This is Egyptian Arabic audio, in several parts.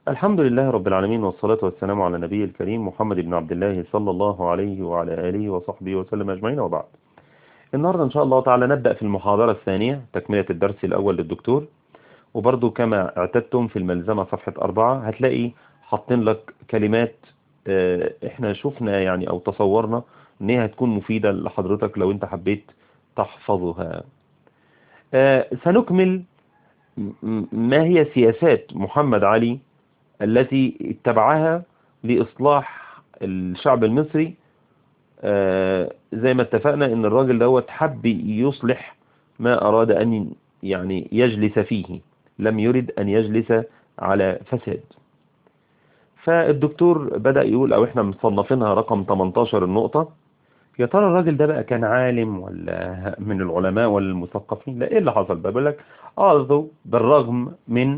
الحمد لله رب العالمين والصلاة والسلام على النبي الكريم محمد بن عبد الله صلى الله عليه وعلى آله وصحبه وسلم أجمعين وبعد النهاردة إن شاء الله تعالى نبدأ في المحاضرة الثانية تكملة الدرس الأول للدكتور وبرضو كما اعتدتم في الملزمة صفحة أربعة هتلاقي حاطين لك كلمات اه احنا شفنا يعني أو تصورنا إن هي هتكون مفيدة لحضرتك لو أنت حبيت تحفظها اه سنكمل ما هي سياسات محمد علي التي اتبعها لإصلاح الشعب المصري آه زي ما اتفقنا ان الراجل دوت حب يصلح ما اراد ان يعني يجلس فيه لم يرد ان يجلس على فساد فالدكتور بدأ يقول او احنا مصنفينها رقم 18 النقطة يا ترى الراجل ده بقى كان عالم ولا من العلماء ولا المثقفين لا ايه اللي حصل بقى بيقول لك although بالرغم من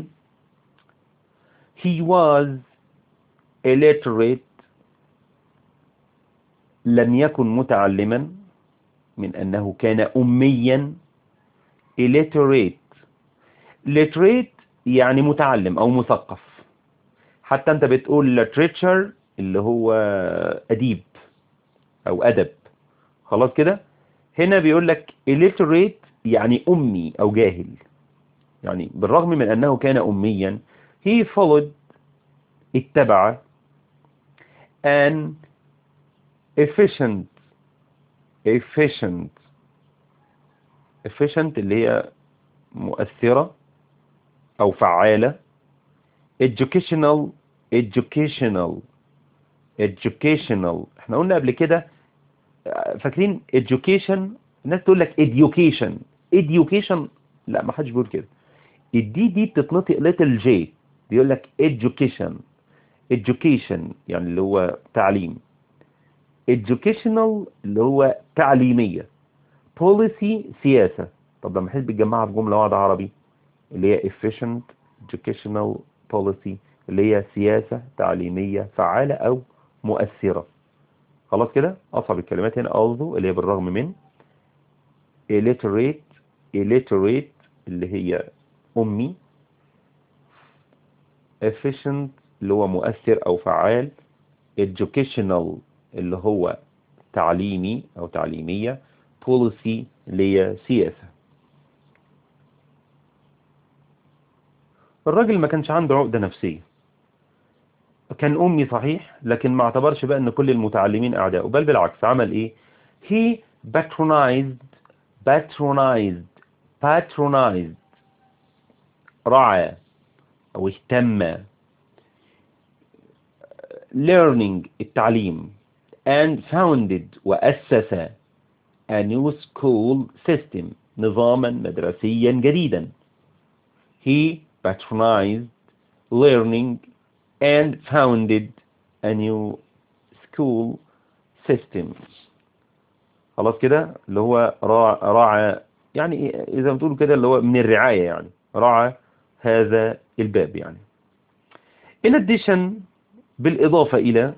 he was illiterate لم يكن متعلما من أنه كان أميا illiterate literate يعني متعلم أو مثقف حتى أنت بتقول literature اللي هو أديب أو أدب خلاص كده هنا بيقول لك illiterate يعني أمي أو جاهل يعني بالرغم من أنه كان أميا he followed اتبع an efficient efficient efficient اللي هي مؤثرة أو فعالة educational educational educational احنا قلنا قبل كده فاكرين education الناس تقول لك education education لا ما حدش بيقول كده الدي دي بتتنطق little j بيقول لك education education يعني اللي هو تعليم educational اللي هو تعليمية policy سياسة طب لما حد بتجمعها في جملة واحدة عربي اللي هي efficient educational policy اللي هي سياسة تعليمية فعالة أو مؤثرة خلاص كده أصعب الكلمات هنا although اللي هي بالرغم من illiterate illiterate اللي هي أمي efficient اللي هو مؤثر أو فعال educational اللي هو تعليمي أو تعليمية policy اللي هي سياسة الراجل ما كانش عنده عقدة نفسية كان أمي صحيح لكن ما اعتبرش بقى أن كل المتعلمين أعداء بل بالعكس عمل إيه he patronized patronized patronized رعى أو اهتم learning التعليم and founded وأسس a new school system نظاما مدرسيا جديدا he patronized learning and founded a new school system خلاص كده اللي هو راعى يعني إذا بتقول كده اللي هو من الرعاية يعني راعى هذا الباب يعني in addition بالإضافة إلى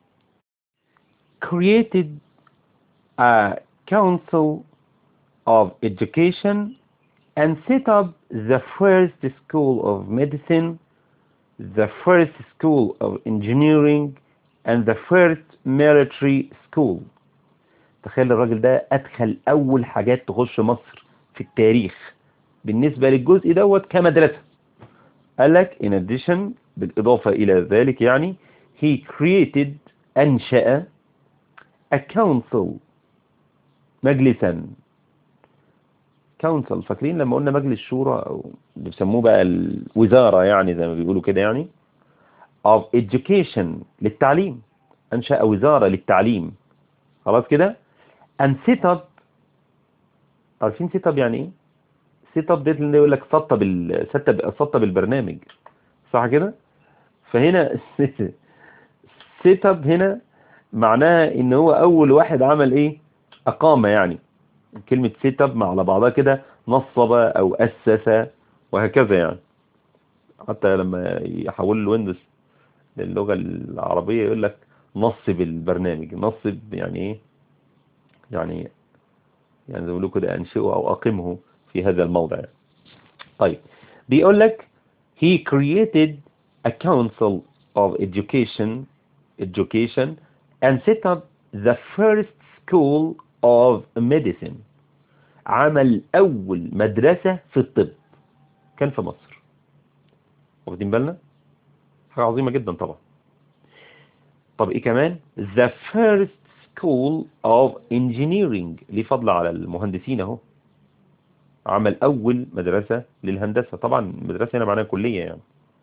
created a council of education and set up the first school of medicine the first school of engineering and the first military school تخيل الراجل ده أدخل أول حاجات تخش مصر في التاريخ بالنسبة للجزء دوت كمدرسة قال لك in addition بالإضافة إلى ذلك يعني he created أنشأ a council مجلسا council فاكرين لما قلنا مجلس شورى أو اللي بيسموه بقى الوزارة يعني زي ما بيقولوا كده يعني of education للتعليم أنشأ وزارة للتعليم خلاص كده and set up عارفين set up يعني ايه set up ده اللي يقول لك سطب سطب سطب البرنامج صح كده فهنا set up هنا معناها ان هو اول واحد عمل ايه اقامة يعني كلمة set up مع على بعضها كده نصب او اسس وهكذا يعني حتى لما يحول الويندوز للغة العربية يقول لك نصب البرنامج نصب يعني ايه يعني يعني زي ما بيقولوا كده انشئه او اقمه في هذا الموضع يعني. طيب بيقول لك he created a council of education education and set up the first school of medicine عمل أول مدرسة في الطب كان في مصر واخدين بالنا حاجة عظيمة جدا طبعا طب ايه كمان the first school of engineering ليه فضل على المهندسين اهو عمل أول مدرسة للهندسة طبعا مدرسة هنا معناها كلية يعني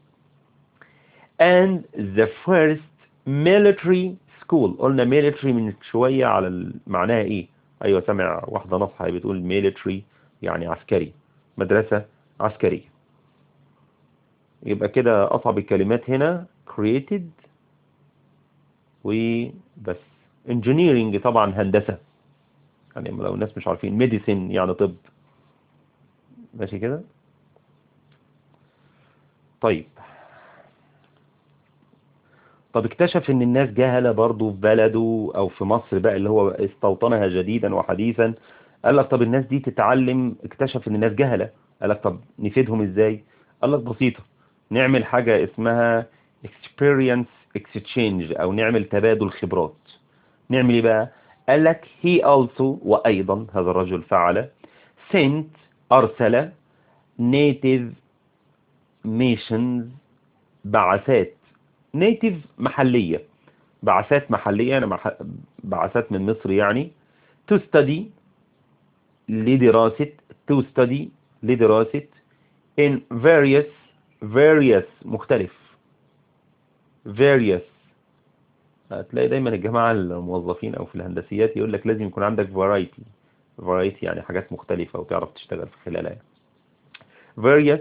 and the first military school قلنا military من شوية على معناها ايه ايوه سامع واحدة نصحة بتقول military يعني عسكري مدرسة عسكرية يبقى كده اصعب الكلمات هنا created وبس engineering طبعا هندسة يعني لو الناس مش عارفين medicine يعني طب ماشي كده طيب طب اكتشف ان الناس جهلة برضو في بلده او في مصر بقى اللي هو استوطنها جديدا وحديثا قال لك طب الناس دي تتعلم اكتشف ان الناس جهلة قال لك طب نفيدهم ازاي قال لك بسيطة نعمل حاجة اسمها experience exchange او نعمل تبادل خبرات نعمل ايه بقى قال لك he also وايضا هذا الرجل فعل sent ارسل native missions بعثات نيتيف محلية بعثات محلية أنا مح... بعثات من مصر يعني to study لدراسة to study لدراسة in various various مختلف various هتلاقي دايما الجماعة الموظفين أو في الهندسيات يقول لك لازم يكون عندك variety variety يعني حاجات مختلفة وتعرف تشتغل في خلالها various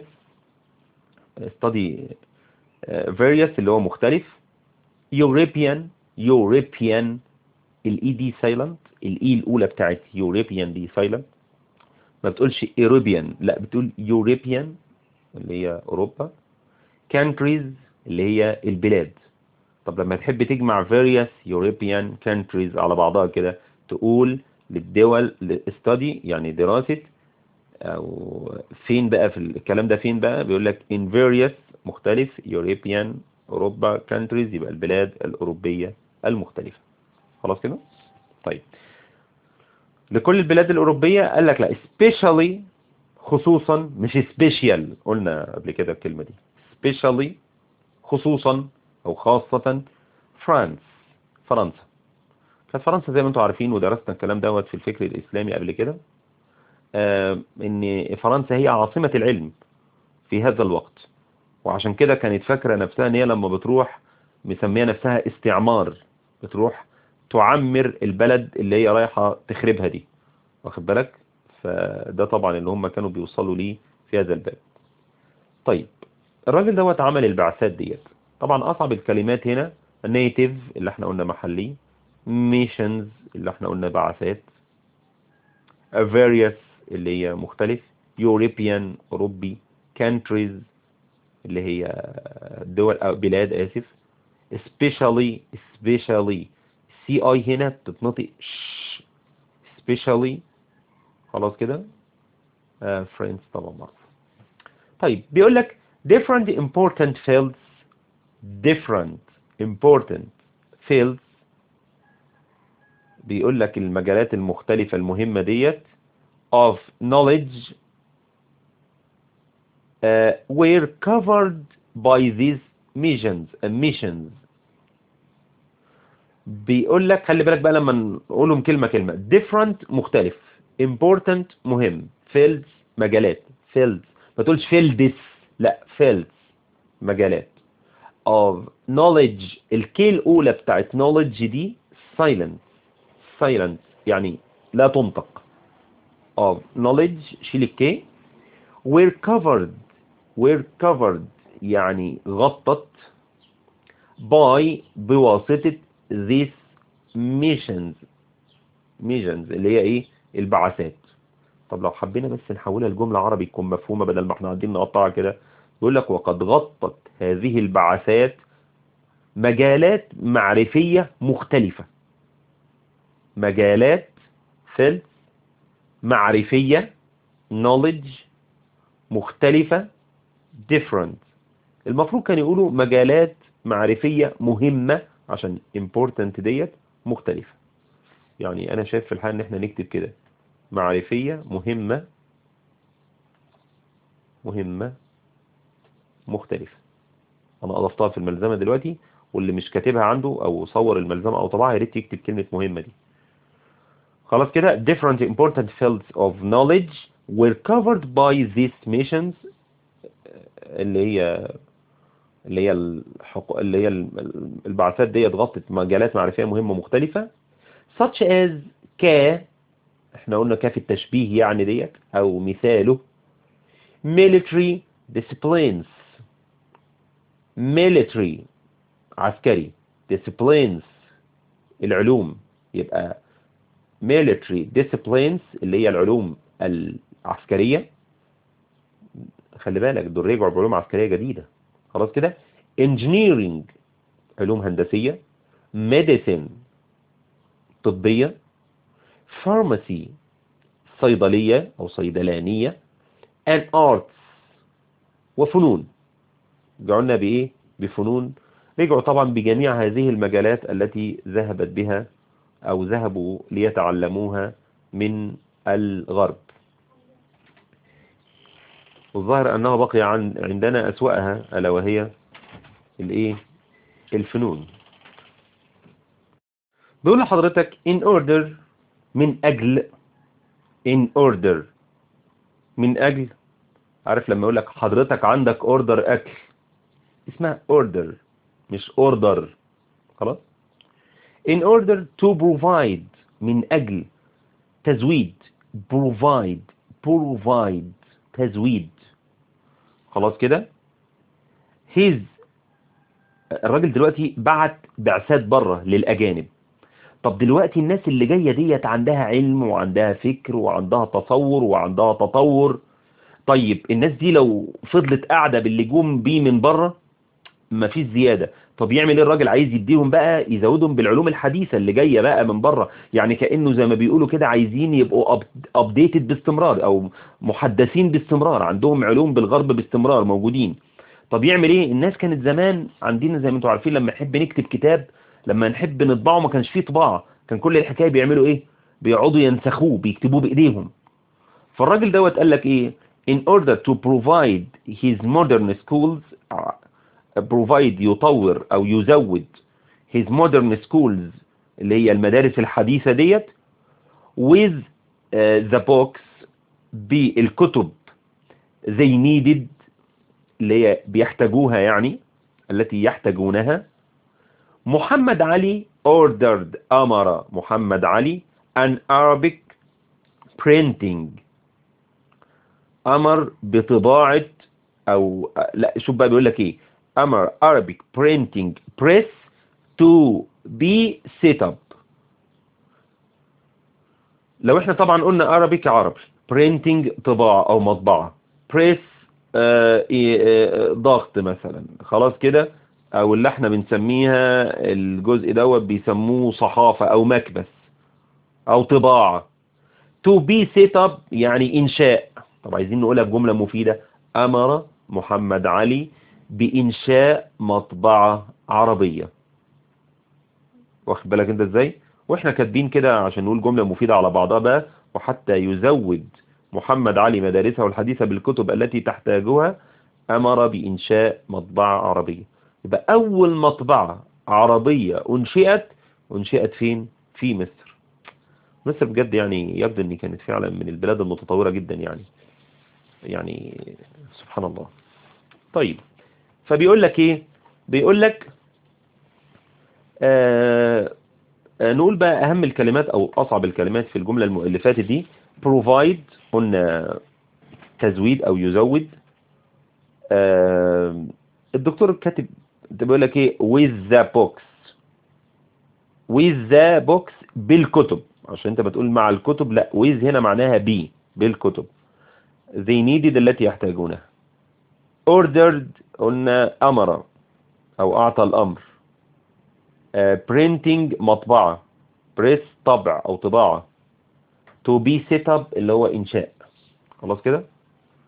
study various اللي هو مختلف European European الاي دي سايلنت الاي الاولى بتاعت European دي سايلنت ما بتقولش European لا بتقول European اللي هي اوروبا countries اللي هي البلاد طب لما تحب تجمع various European countries على بعضها كده تقول للدول study يعني دراسة او فين بقى في الكلام ده فين بقى بيقول لك in various مختلف European أوروبا countries يبقى البلاد الأوروبية المختلفة خلاص كده طيب لكل البلاد الأوروبية قال لك لا especially خصوصا مش special قلنا قبل كده الكلمة دي especially خصوصا أو خاصة فرانس فرنسا كانت فرنسا زي ما انتم عارفين ودرسنا الكلام دوت في الفكر الإسلامي قبل كده آه ان فرنسا هي عاصمة العلم في هذا الوقت وعشان كده كانت فاكرة نفسها ان هي لما بتروح مسمية نفسها استعمار بتروح تعمر البلد اللي هي رايحة تخربها دي واخد بالك فده طبعا اللي هم كانوا بيوصلوا ليه في هذا الباب طيب الراجل دوت عمل البعثات ديت طبعا اصعب الكلمات هنا نيتيف اللي احنا قلنا محلي ميشنز اللي احنا قلنا بعثات various اللي هي مختلف European أوروبي countries اللي هي دول أو بلاد آسف especially especially سي اي هنا بتتنطق ش especially خلاص كده آه friends طبعا معروف طيب بيقول لك different important fields different important fields بيقول لك المجالات المختلفة المهمة ديت of knowledge uh, were covered by these missions missions بيقول لك خلي بالك بقى لما نقولهم كلمة كلمة different مختلف important مهم fields مجالات fields ما تقولش fields لا fields مجالات of knowledge الكي الأولى بتاعت knowledge دي silent silent يعني لا تنطق of knowledge شيل الكي were covered were covered يعني غطت by بواسطة these missions missions اللي هي ايه البعثات طب لو حبينا بس نحولها لجملة عربي تكون مفهومة بدل ما احنا قاعدين نقطعها كده يقول لك وقد غطت هذه البعثات مجالات معرفية مختلفة مجالات فيلد معرفية knowledge مختلفة different المفروض كان يقولوا مجالات معرفية مهمة عشان important ديت مختلفة يعني انا شايف في الحال ان احنا نكتب كده معرفية مهمة مهمة مختلفة انا اضفتها في الملزمة دلوقتي واللي مش كاتبها عنده او صور الملزمة او طبعها يا ريت يكتب كلمة مهمة دي خلاص كده different important fields of knowledge were covered by these missions اللي هي اللي هي الحق... اللي هي البعثات دي غطت مجالات معرفية مهمة مختلفة such as ك احنا قلنا كاف التشبيه يعني ديت او مثاله military disciplines military عسكري disciplines العلوم يبقى military disciplines اللي هي العلوم العسكرية خلي بالك دول رجعوا بعلوم عسكرية جديدة خلاص كده engineering علوم هندسية medicine طبية pharmacy صيدلية أو صيدلانية and arts وفنون رجعوا بإيه؟ بفنون رجعوا طبعا بجميع هذه المجالات التي ذهبت بها أو ذهبوا ليتعلموها من الغرب والظاهر أنه بقي عن عندنا أسوأها ألا وهي الإيه؟ الفنون بيقول لحضرتك in order من أجل in order من أجل عارف لما يقول لك حضرتك عندك اوردر أكل اسمها order مش order خلاص in order to provide من أجل تزويد provide provide تزويد خلاص كده his الراجل دلوقتي بعت بعثات بره للأجانب طب دلوقتي الناس اللي جاية ديت عندها علم وعندها فكر وعندها تصور وعندها تطور طيب الناس دي لو فضلت قاعدة باللي جم بيه من بره مفيش زيادة طب يعمل ايه الراجل عايز يديهم بقى يزودهم بالعلوم الحديثة اللي جاية بقى من بره يعني كأنه زي ما بيقولوا كده عايزين يبقوا ابديتد باستمرار او محدثين باستمرار عندهم علوم بالغرب باستمرار موجودين طب يعمل ايه الناس كانت زمان عندنا زي ما انتم عارفين لما نحب نكتب كتاب لما نحب نطبعه ما كانش فيه طباعة كان كل الحكاية بيعملوا ايه بيقعدوا ينسخوه بيكتبوه بايديهم فالراجل دوت قال لك ايه in order to provide his modern schools provide يطور او يزود his modern schools اللي هي المدارس الحديثة ديت with uh, the books بالكتب they needed اللي هي بيحتاجوها يعني التي يحتاجونها محمد علي ordered أمر محمد علي an Arabic printing أمر بطباعة أو لا شوف بقى بيقول لك إيه أمر Arabic printing press to be set up لو احنا طبعا قلنا Arabic عربي printing طباعة أو مطبعة press آه آه ضغط مثلا خلاص كده او اللي احنا بنسميها الجزء دوت بيسموه صحافة او مكبس او طباعة to be set up يعني انشاء طب عايزين نقولها بجملة مفيدة امر محمد علي بانشاء مطبعة عربية واخد بالك انت ازاي واحنا كاتبين كده عشان نقول جملة مفيدة على بعضها بقى وحتى يزود محمد علي مدارسه الحديثة بالكتب التي تحتاجها امر بانشاء مطبعة عربية يبقى أول مطبعة عربية أنشئت أنشئت فين؟ في مصر مصر بجد يعني يبدو أن كانت فعلا من البلاد المتطورة جدا يعني يعني سبحان الله طيب فبيقول لك إيه؟ بيقول لك آه آه نقول بقى أهم الكلمات أو أصعب الكلمات في الجملة اللي فاتت دي provide قلنا تزويد أو يزود آه الدكتور كاتب بيقول لك ايه with the books with the books بالكتب عشان انت بتقول مع الكتب لا with هنا معناها بي بالكتب they needed التي يحتاجونها ordered قلنا امر او اعطى الامر uh, printing مطبعة press طبع او طباعة to be set up اللي هو انشاء خلاص كده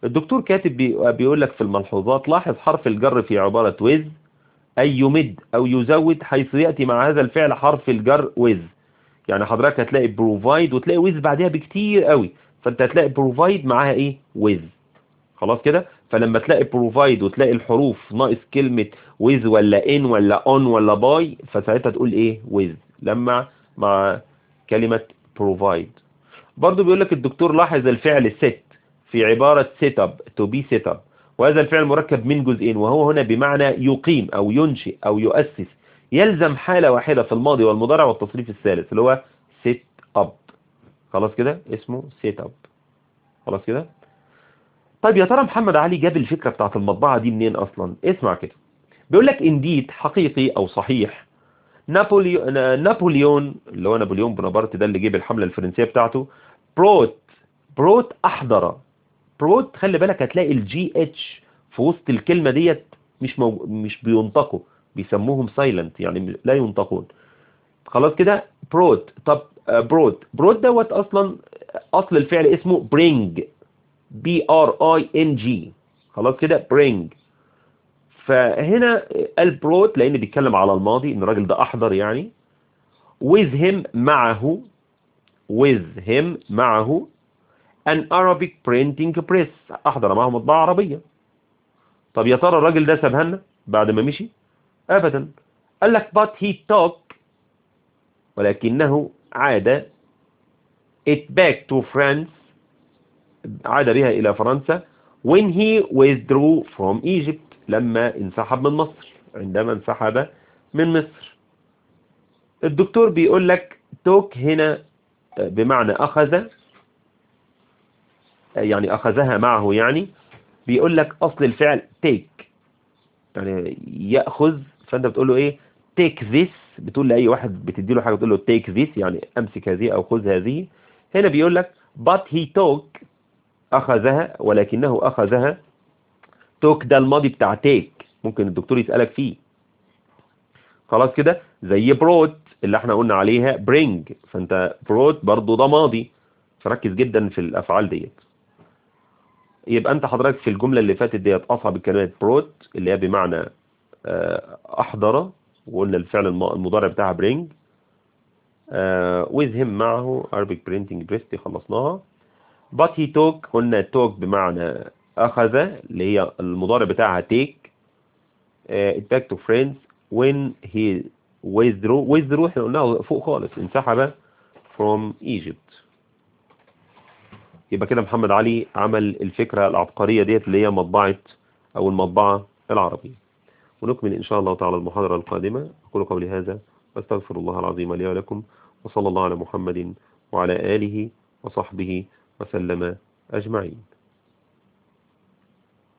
الدكتور كاتب بي- بيقول لك في الملحوظات لاحظ حرف الجر في عبارة with أي يمد أو يزود حيث يأتي مع هذا الفعل حرف الجر with يعني حضرتك هتلاقي provide وتلاقي with بعدها بكتير قوي فانت هتلاقي provide معاها ايه with خلاص كده فلما تلاقي provide وتلاقي الحروف ناقص كلمة with ولا in ولا on ولا by فساعتها تقول ايه with لما مع كلمة provide برضو بيقول لك الدكتور لاحظ الفعل set في عبارة set up to be set up وهذا الفعل مركب من جزئين وهو هنا بمعنى يقيم أو ينشئ أو يؤسس يلزم حالة واحدة في الماضي والمضارع والتصريف الثالث اللي هو set up خلاص كده اسمه set up خلاص كده طيب يا ترى محمد علي جاب الفكرة بتاعت المطبعة دي منين أصلا اسمع كده بيقول لك انديد حقيقي أو صحيح نابوليون نابليون اللي هو نابليون بونابرت ده اللي جيب الحملة الفرنسية بتاعته بروت بروت أحضر بروت خلي بالك هتلاقي الجي اتش في وسط الكلمة ديت مش مو... مش بينطقوا بيسموهم سايلنت يعني لا ينطقون خلاص كده بروت طب بروت بروت دوت اصلا اصل الفعل اسمه برينج بي ار اي ان جي خلاص كده برينج فهنا البروت لان بيتكلم على الماضي ان الراجل ده احضر يعني with him معه with him معه an Arabic printing press احضر معه مطبعة عربية طب يا ترى الراجل ده سابها لنا بعد ما مشي ابدا قال لك but he took ولكنه عاد it back to France عاد بها إلى فرنسا when he withdrew from Egypt لما انسحب من مصر عندما انسحب من مصر الدكتور بيقول لك توك هنا بمعنى أخذ يعني أخذها معه يعني بيقول لك أصل الفعل take يعني يأخذ فأنت بتقول له إيه take this بتقول لأي واحد بتدي له حاجة بتقول له take this يعني أمسك هذه أو خذ هذه هنا بيقول لك but he took أخذها ولكنه أخذها توك ده الماضي بتاع تيك ممكن الدكتور يسألك فيه خلاص كده زي بروت اللي احنا قلنا عليها برينج فانت بروت برضو ده ماضي فركز جدا في الأفعال ديت يبقى انت حضرتك في الجملة اللي فاتت ديت أصعب الكلمات بروت اللي هي بمعنى أحضر وقلنا الفعل المضارع بتاعها برينج with him معه Arabic printing press دي خلصناها but he took قلنا took بمعنى أخذ اللي هي المضارع بتاعها take uh, it back to France when he withdrew withdrew احنا قلناها فوق خالص انسحب from Egypt يبقى كده محمد علي عمل الفكرة العبقرية ديت اللي هي مطبعة أو المطبعة العربية ونكمل إن شاء الله تعالى المحاضرة القادمة أقول قولي هذا واستغفر الله العظيم لي ولكم وصلى الله على محمد وعلى آله وصحبه وسلم أجمعين